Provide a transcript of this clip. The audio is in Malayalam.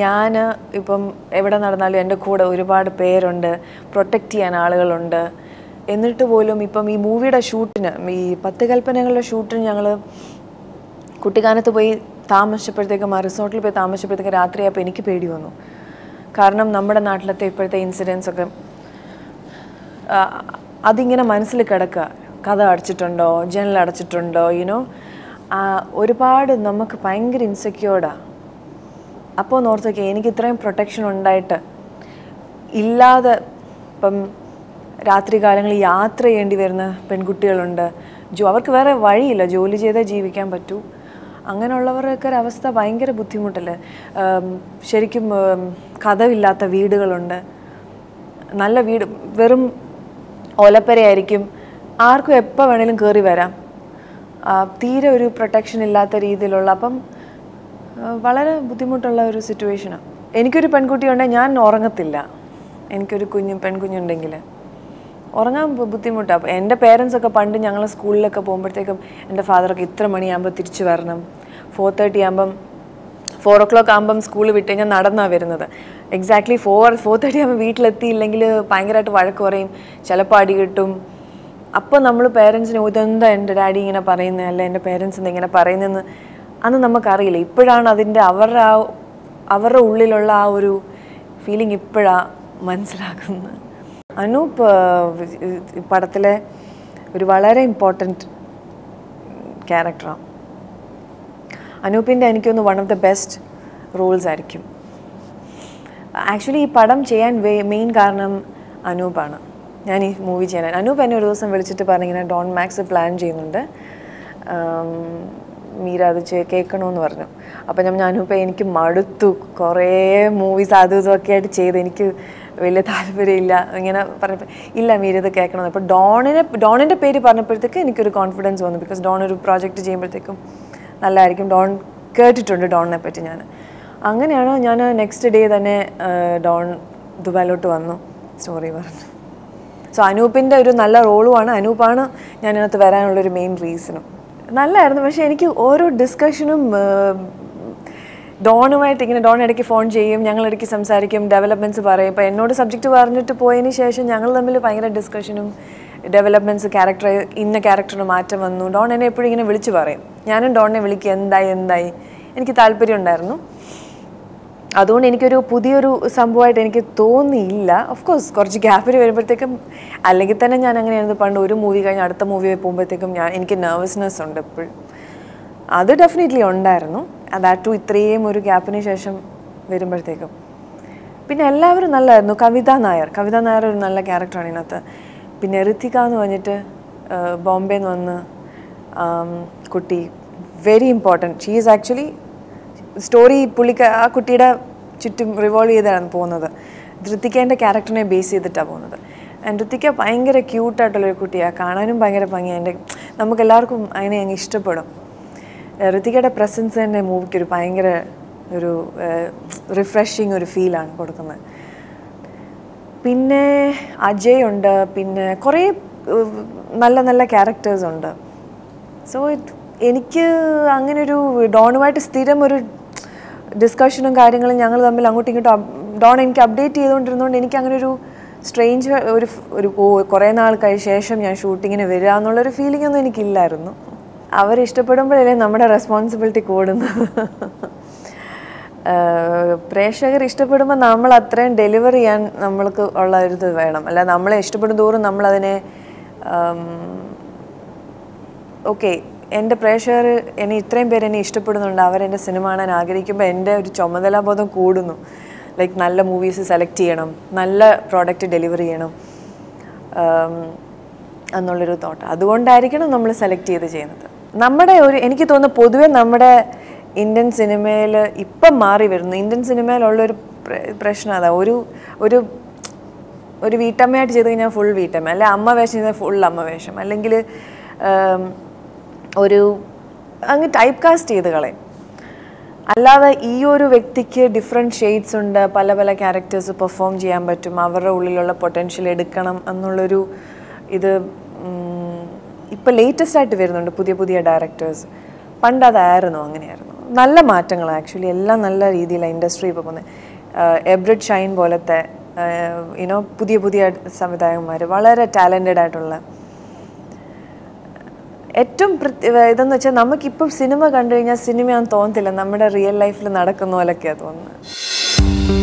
ഞാൻ ഇപ്പം എവിടെ നടന്നാലും എൻ്റെ കൂടെ ഒരുപാട് പേരുണ്ട് പ്രൊട്ടക്റ്റ് ചെയ്യാൻ ആളുകളുണ്ട് എന്നിട്ട് പോലും ഇപ്പം ഈ മൂവിയുടെ ഷൂട്ടിന് ഈ പത്ത് കൽപ്പനകളുടെ ഷൂട്ടിന് ഞങ്ങൾ കുട്ടിക്കാനത്ത് പോയി താമസിച്ചപ്പോഴത്തേക്കും ആ റിസോർട്ടിൽ പോയി താമസിച്ചപ്പോഴത്തേക്കും രാത്രിയായപ്പോൾ എനിക്ക് പേടി വന്നു കാരണം നമ്മുടെ നാട്ടിലത്തെ ഇപ്പോഴത്തെ ഇൻസിഡൻസ് ഒക്കെ ആ, അതിങ്ങനെ മനസ്സിൽ കിടക്കുക കഥ അടച്ചിട്ടുണ്ടോ ജനൽ അടച്ചിട്ടുണ്ടോ യുനോ ഒരുപാട് നമുക്ക് ഭയങ്കര ഇൻസെക്യൂർഡാ അപ്പോൾ നോർത്തൊക്കെ എനിക്ക് ഇത്രയും പ്രൊട്ടക്ഷൻ ഉണ്ടായിട്ട് ഇല്ലാതെ ഇപ്പം രാത്രി കാലങ്ങളിൽ യാത്ര ചെയ്യേണ്ടി വരുന്ന പെൺകുട്ടികളുണ്ട് ജോ അവർക്ക് വേറെ വഴിയില്ല ജോലി ചെയ്തേ ജീവിക്കാൻ പറ്റൂ അങ്ങനെയുള്ളവരൊക്കെ ഒരു അവസ്ഥ ഭയങ്കര ബുദ്ധിമുട്ടല്ലേ ഉം, ശരിക്കും ഉം, കഥവില്ലാത്ത വീടുകളുണ്ട് നല്ല വീട് വെറും ഓലപ്പരയായിരിക്കും ആർക്കും എപ്പോൾ വേണേലും കയറി വരാം ആ, തീരെ ഒരു പ്രൊട്ടക്ഷൻ ഇല്ലാത്ത രീതിയിലുള്ള അപ്പം ആ, വളരെ ബുദ്ധിമുട്ടുള്ള ഒരു സിറ്റുവേഷനാണ് എനിക്കൊരു പെൺകുട്ടി ഉണ്ടെങ്കിൽ ഞാൻ ഉറങ്ങത്തില്ല എനിക്കൊരു കുഞ്ഞു പെൺകുഞ്ഞുണ്ടെങ്കിൽ ഉറങ്ങാൻ ബു- ബുദ്ധിമുട്ടാണ് അപ്പോൾ എൻ്റെ പേരൻസ് ഒക്കെ പണ്ട് ഞങ്ങൾ സ്കൂളിലൊക്കെ പോകുമ്പോഴത്തേക്കും എൻ്റെ ഫാദറൊക്കെ ഇത്ര മണിയാകുമ്പോൾ തിരിച്ചു വരണം ഫോർ തേർട്ടി ആകുമ്പം ഫോർ ഓ ക്ലോക്ക് ആകുമ്പം സ്കൂളിൽ വിട്ട് കഴിഞ്ഞാൽ നടന്നാണ് വരുന്നത് എക്സാക്ട്ലി ഫോർ ഫോർ തേർട്ടി ആകുമ്പോൾ വീട്ടിലെത്തിയില്ലെങ്കിൽ ഭയങ്കരമായിട്ട് വഴക്ക് പറയും ചിലപ്പോൾ അടി കിട്ടും അപ്പോൾ നമ്മൾ പേരൻസിന് ഇതെന്താ എൻ്റെ ഡാഡി ഇങ്ങനെ പറയുന്നത് അല്ല എൻ്റെ പേരൻസ് എന്താ ഇങ്ങനെ പറയുന്നതെന്ന് അന്ന് നമുക്കറിയില്ല ഇപ്പോഴാണ് അതിൻ്റെ അവരുടെ ആ അവരുടെ ഉള്ളിലുള്ള ആ ഒരു ഫീലിംഗ് ഇപ്പോഴാണ് മനസ്സിലാക്കുന്നത് അനൂപ് ഈ പടത്തിലെ ഒരു വളരെ ഇമ്പോർട്ടൻറ്റ് ക്യാരക്ടറാണ് അനൂപിൻ്റെ എനിക്കൊന്ന് one of the best roles ആയിരിക്കും ആക്ച്വലി ഈ പടം ചെയ്യാൻ മെയിൻ കാരണം അനൂപാണ് ഞാൻ ഈ മൂവി ചെയ്യാൻ അനൂപ് എന്നെ ഒരു ദിവസം വിളിച്ചിട്ട് പറഞ്ഞിങ്ങനെ ഡോൺ മാക്സ് പ്ലാൻ ചെയ്യുന്നുണ്ട് ആം, മീര അത് ചെ- കേൾക്കണമെന്ന് പറഞ്ഞു അപ്പം ഞാൻ അനൂപ എനിക്ക് മടുത്തു കുറേ മൂവീസ് അതും ഇതൊക്കെ ആയിട്ട് ചെയ്ത് എനിക്ക് വലിയ താല്പര്യമില്ല ഇങ്ങനെ പറഞ്ഞപ്പോൾ ഇല്ല മീര ഇത് കേൾക്കണമെന്ന് അപ്പോൾ ഡോണിനെ ഡോണിൻ്റെ പേര് പറഞ്ഞപ്പോഴത്തേക്ക് എനിക്കൊരു കോൺഫിഡൻസ് വന്നു ബിക്കോസ് ഡോൺ ഒരു പ്രോജക്റ്റ് ചെയ്യുമ്പോഴത്തേക്കും നല്ലതായിരിക്കും ഡോൺ കേട്ടിട്ടുണ്ട് ഡോണിനെ പറ്റി ഞാൻ അങ്ങനെയാണ് ഞാൻ നെക്സ്റ്റ് ഡേ തന്നെ ആ, ഡോൺ ദുബായിലോട്ട് വന്നു സ്റ്റോറി പറഞ്ഞു സോ അനൂപിൻ്റെ ഒരു നല്ല റോളുമാണ് അനൂപാണ് ഞാൻ ഇതിനകത്ത് വരാനുള്ളൊരു മെയിൻ റീസണും നല്ലതായിരുന്നു പക്ഷേ എനിക്ക് ഓരോ ഡിസ്കഷനും ഡോണുമായിട്ട് ഇങ്ങനെ ഡോൺ ഇടയ്ക്ക് ഫോൺ ചെയ്യും ഞങ്ങൾ ഇടയ്ക്ക് സംസാരിക്കും ഡെവലപ്മെൻറ്റ്സ് പറയും ഇപ്പോൾ എന്നോട് സബ്ജക്റ്റ് പറഞ്ഞിട്ട് പോയതിന് ശേഷം ഞങ്ങൾ തമ്മിൽ ഭയങ്കര ഡിസ്കഷനും ഡെവലപ്മെൻറ്റ്സ് ക്യാരക്ടർ ഇന്ന ക്യാരക്ടറിന് മാറ്റം വന്നു ഡോൺ എന്നെ എപ്പോഴും ഇങ്ങനെ വിളിച്ച് പറയും ഞാനും ഡോണിനെ വിളിക്കുക എന്തായി എന്തായി എനിക്ക് താല്പര്യം ഉണ്ടായിരുന്നു അതുകൊണ്ട് എനിക്കൊരു പുതിയൊരു സംഭവമായിട്ട് എനിക്ക് തോന്നിയില്ല ഓഫ് കോഴ്സ് കുറച്ച് ഗ്യാപ്പിൽ വരുമ്പോഴത്തേക്കും അല്ലെങ്കിൽ തന്നെ ഞാൻ അങ്ങനെയായിരുന്നു പണ്ട് ഒരു മൂവി കഴിഞ്ഞ് അടുത്ത മൂവി പോകുമ്പോഴത്തേക്കും ഞാൻ എനിക്ക് നെർവസ്നെസ് ഉണ്ട് എപ്പോഴും അത് ഡെഫിനറ്റ്ലി ഉണ്ടായിരുന്നു ദാറ്റ് ടു ഇത്രയും ഒരു ഗ്യാപ്പിന് ശേഷം വരുമ്പോഴത്തേക്കും പിന്നെ എല്ലാവരും നല്ലതായിരുന്നു കവിത നായർ കവിത നായർ ഒരു നല്ല ക്യാരക്ടറാണ് ഇതിനകത്ത് പിന്നെ ഋത്തിക എന്ന് പറഞ്ഞിട്ട് ബോംബെന്ന് വന്ന് ആം, കുട്ടി very important she is actually story പുള്ളിക്ക് ആ കുട്ടിയുടെ ചുറ്റും റിവോൾവ് ചെയ്താണ് പോകുന്നത് ഋത്തിക്കേൻ്റെ ക്യാരക്ടറിനെ ബേസ് ചെയ്തിട്ടാണ് പോകുന്നത് ആൻഡ് ഋത്തിക്ക ഭയങ്കര ക്യൂട്ടായിട്ടുള്ളൊരു കുട്ടിയാണ് കാണാനും ഭയങ്കര ഭംഗിയാണ് എൻ്റെ നമുക്ക് എല്ലാവർക്കും അതിനെ അങ്ങ് ഇഷ്ടപ്പെടും ഋതികയുടെ പ്രസൻസ് തന്നെ മൂവിക്ക് ഒരു ഭയങ്കര ഒരു റിഫ്രഷിങ് ഒരു ഫീലാണ് കൊടുക്കുന്നത് പിന്നെ അജയ് ഉണ്ട് പിന്നെ കുറേ ഏഹ്, നല്ല നല്ല ക്യാരക്ടേഴ്സ് ഉണ്ട് സോ എനിക്ക് അങ്ങനെ ഒരു ഡോണുമായിട്ട് സ്ഥിരം ഒരു ഡിസ്കഷനും കാര്യങ്ങളും ഞങ്ങൾ തമ്മിൽ അങ്ങോട്ടും ഇങ്ങോട്ടും അപ്- ഡോൺ എനിക്ക് അപ്ഡേറ്റ് ചെയ്തുകൊണ്ടിരുന്നതുകൊണ്ട് എനിക്ക് അങ്ങനെ ഒരു സ്ട്രേഞ്ച് ഒരു ഫ്- ഒരു ഓ കുറേ നാൾ കഴിഞ്ഞ ശേഷം ഞാൻ ഷൂട്ടിങ്ങിന് വരിക എന്നുള്ളൊരു ഫീലിംഗ് ഒന്നും എനിക്കില്ലായിരുന്നു അവരിഷ്ടപ്പെടുമ്പോഴല്ലേ നമ്മുടെ റെസ്പോൺസിബിലിറ്റി കൂടുന്നത് ആഹ് പ്രേക്ഷകർ ഇഷ്ടപ്പെടുമ്പോൾ നമ്മൾ അത്രയും ഡെലിവർ ചെയ്യാൻ നമ്മൾക്ക് ഉള്ള ഒരു ഇത് വേണം അല്ല നമ്മളെ ഇഷ്ടപ്പെടും തോറും നമ്മളതിനെ ഓക്കെ എൻ്റെ പ്രേക്ഷകർ എന്നെ ഇത്രയും പേര് എന്നെ ഇഷ്ടപ്പെടുന്നുണ്ട് അവരെൻ്റെ സിനിമ കാണാൻ ആഗ്രഹിക്കുമ്പോൾ എൻ്റെ ഒരു ചുമതലാബോധം കൂടുന്നു ലൈക്ക് നല്ല മൂവീസ് സെലക്ട് ചെയ്യണം നല്ല പ്രോഡക്റ്റ് ഡെലിവർ ചെയ്യണം ആം, എന്നുള്ളൊരു തോട്ട് അതുകൊണ്ടായിരിക്കണം നമ്മൾ സെലക്ട് ചെയ്ത് ചെയ്യുന്നത് നമ്മുടെ ഒരു എനിക്ക് തോന്നുന്നു പൊതുവെ നമ്മുടെ ഇന്ത്യൻ സിനിമയിൽ ഇപ്പം മാറി വരുന്നു ഇന്ത്യൻ സിനിമയിലുള്ളൊരു പ്ര- പ്രശ്നം അതാ ഒരു ഒരു ഒരു വീട്ടമ്മയായിട്ട് ചെയ്ത് കഴിഞ്ഞാൽ ഫുൾ വീട്ടമ്മ അല്ലെ അമ്മ വേഷം ചെയ്താൽ ഫുൾ അമ്മ വേഷം അല്ലെങ്കിൽ ഒരു അങ്ങ് ടൈപ്പ് കാസ്റ്റ് ചെയ്ത് കളയും അല്ലാതെ ഈ ഒരു വ്യക്തിക്ക് ഡിഫറെൻറ്റ് ഷെയ്ഡ്സ് ഉണ്ട് പല പല ക്യാരക്ടേഴ്സ് പെർഫോം ചെയ്യാൻ പറ്റും അവരുടെ ഉള്ളിലുള്ള പൊട്ടൻഷ്യൽ എടുക്കണം എന്നുള്ളൊരു ഇത് ഇപ്പം ലേറ്റസ്റ്റ് ആയിട്ട് വരുന്നുണ്ട് പുതിയ പുതിയ ഡയറക്ടേഴ്സ് പണ്ട് അതായിരുന്നു അങ്ങനെയായിരുന്നു നല്ല മാറ്റങ്ങൾ ആക്ച്വലി എല്ലാം നല്ല രീതിയിലാണ് ഇൻഡസ്ട്രി ഇപ്പോൾ പോകുന്നത് എബ്രിഡ് ഷൈൻ പോലത്തെ യുനോ പുതിയ പുതിയ സംവിധായകന്മാർ വളരെ ടാലൻറ്റഡ് ആയിട്ടുള്ള ഏറ്റവും പ്രത്യ- ഇതെന്ന് വെച്ചാൽ നമുക്കിപ്പം സിനിമ കണ്ടു കഴിഞ്ഞാൽ സിനിമയാണെന്ന് തോന്നത്തില്ല നമ്മുടെ റിയൽ ലൈഫിൽ നടക്കുന്ന പോലൊക്കെയാണ് തോന്നുന്നത്